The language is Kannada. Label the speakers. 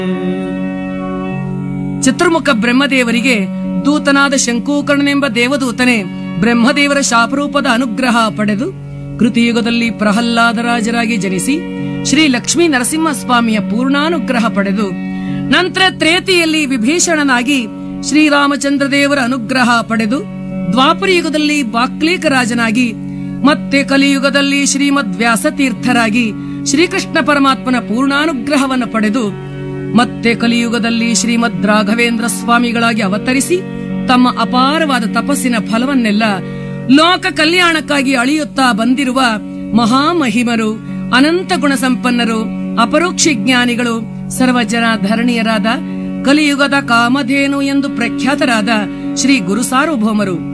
Speaker 1: ಚತುರ್ಮುಖ ಬ್ರಹ್ಮದೇವರಿಗೆ ದೂತನಾದ ಶಂಕೂಕರ್ಣನೆಂಬ ದೇವದೂತನೇ ಬ್ರಹ್ಮದೇವರ ಶಾಪರೂಪದ ಅನುಗ್ರಹ ಪಡೆದು ಕೃತಿಯುಗದಲ್ಲಿ ಪ್ರಹ್ಲಾದರಾಜರಾಗಿ ಜನಿಸಿ ಶ್ರೀ ಲಕ್ಷ್ಮೀ ನರಸಿಂಹಸ್ವಾಮಿಯ ಪೂರ್ಣಾನುಗ್ರಹ ಪಡೆದು ನಂತರ ತ್ರೇತಿಯಲ್ಲಿ ವಿಭೀಷಣನಾಗಿ ಶ್ರೀರಾಮಚಂದ್ರ ದೇವರ ಅನುಗ್ರಹ ಪಡೆದು ದ್ವಾಪರಯುಗದಲ್ಲಿ ಬಾಕ್ಲೀಕ ರಾಜನಾಗಿ ಮತ್ತೆ ಕಲಿಯುಗದಲ್ಲಿ ಶ್ರೀಮದ್ ವ್ಯಾಸತೀರ್ಥರಾಗಿ ಶ್ರೀಕೃಷ್ಣ ಪರಮಾತ್ಮನ ಪೂರ್ಣಾನುಗ್ರಹವನ್ನು ಪಡೆದು ಮತ್ತೆ ಕಲಿಯುಗದಲ್ಲಿ ಶ್ರೀಮದ್ ರಾಘವೇಂದ್ರ ಸ್ವಾಮಿಗಳಾಗಿ ಅವತರಿಸಿ ತಮ್ಮ ಅಪಾರವಾದ ತಪಸ್ಸಿನ ಫಲವನ್ನೆಲ್ಲ ಲೋಕ ಕಲ್ಯಾಣಕ್ಕಾಗಿ ಅಳಿಯುತ್ತಾ ಬಂದಿರುವ ಮಹಾಮಹಿಮರು ಅನಂತ ಗುಣ ಸಂಪನ್ನರು ಅಪರೋಕ್ಷ ಜ್ಞಾನಿಗಳು ಸರ್ವಜನ ಧರಣಿಯರಾದ ಕಲಿಯುಗದ ಕಾಮಧೇನು ಎಂದು ಪ್ರಖ್ಯಾತರಾದ ಶ್ರೀ ಗುರು ಸಾರ್ವಭೌಮರು